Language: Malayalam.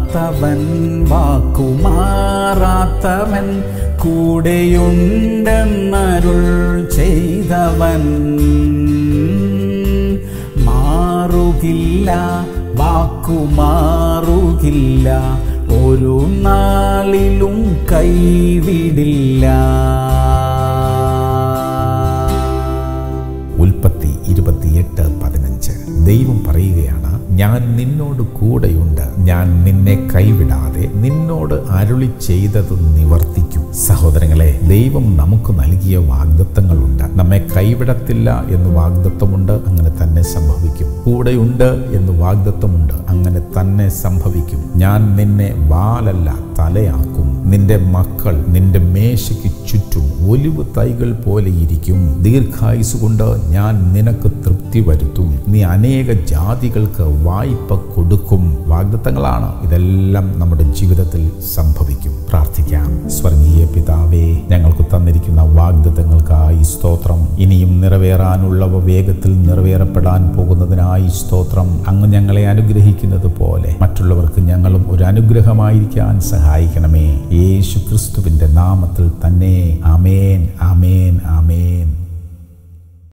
മാറാത്തവൻ വാക്കുമാറാത്തവൻ കൂടെയുണ്ടെന്നരുൾ ചെയ്തവൻ മാറുകില്ല വാക്കുമാറുകില്ല ഒരു നാളിലും കൈവിടില്ല ഉൽപ്പത്തി ഇരുപത്തിയെട്ട് പതിനഞ്ച് ദൈവം പറയുകയാണ് ഞാൻ നിന്നോട് കൂടെയുണ്ട് ഞാൻ നിന്നെ കൈവിടാതെ നിന്നോട് അരുളി ചെയ്തത് നിവർത്തിക്കും സഹോദരങ്ങളെ ദൈവം നമുക്ക് നൽകിയ വാഗ്ദത്തങ്ങളുണ്ട് നമ്മെ കൈവിടത്തില്ല എന്ന് വാഗ്ദത്തമുണ്ട് അങ്ങനെ തന്നെ സംഭവിക്കും കൂടെയുണ്ട് എന്ന് വാഗ്ദത്തമുണ്ട് അങ്ങനെ തന്നെ സംഭവിക്കും ഞാൻ നിന്നെ വാലല്ല തലയാക്കും നിന്റെ മക്കൾ നിന്റെ മേശയ്ക്ക് ചുറ്റും ഒലിവ് തൈകൾ പോലെ ഇരിക്കും ദീർഘായുസ് കൊണ്ട് ഞാൻ നിനക്ക് തൃപ്തി വരുത്തും നീ അനേക ജാതികൾക്ക് വായ്പ കൊടുക്കും വാഗ്ദത്തങ്ങളാണ് ഇതെല്ലാം നമ്മുടെ ജീവിതത്തിൽ സംഭവിക്കും പ്രാർത്ഥിക്കാം സ്വർഗീയ പിതാവേ ഞങ്ങൾക്ക് തന്നിരിക്കുന്ന വാഗ്ദത്തങ്ങൾക്കായി സ്തോത്രം ഇനിയും നിറവേറാനുള്ളവ വേഗത്തിൽ നിറവേറപ്പെടാൻ പോകുന്നതിനായി സ്തോത്രം അങ്ങ് ഞങ്ങളെ അനുഗ്രഹിക്കുന്നത് പോലെ മറ്റുള്ളവർക്ക് ഞങ്ങളും ഒരു അനുഗ്രഹമായിരിക്കാൻ സഹായിക്കണമേ യേശു ക്രിസ്തുവിന്റെ നാമത്തിൽ തന്നെ ആമേൻ ആമേൻ ആമേൻ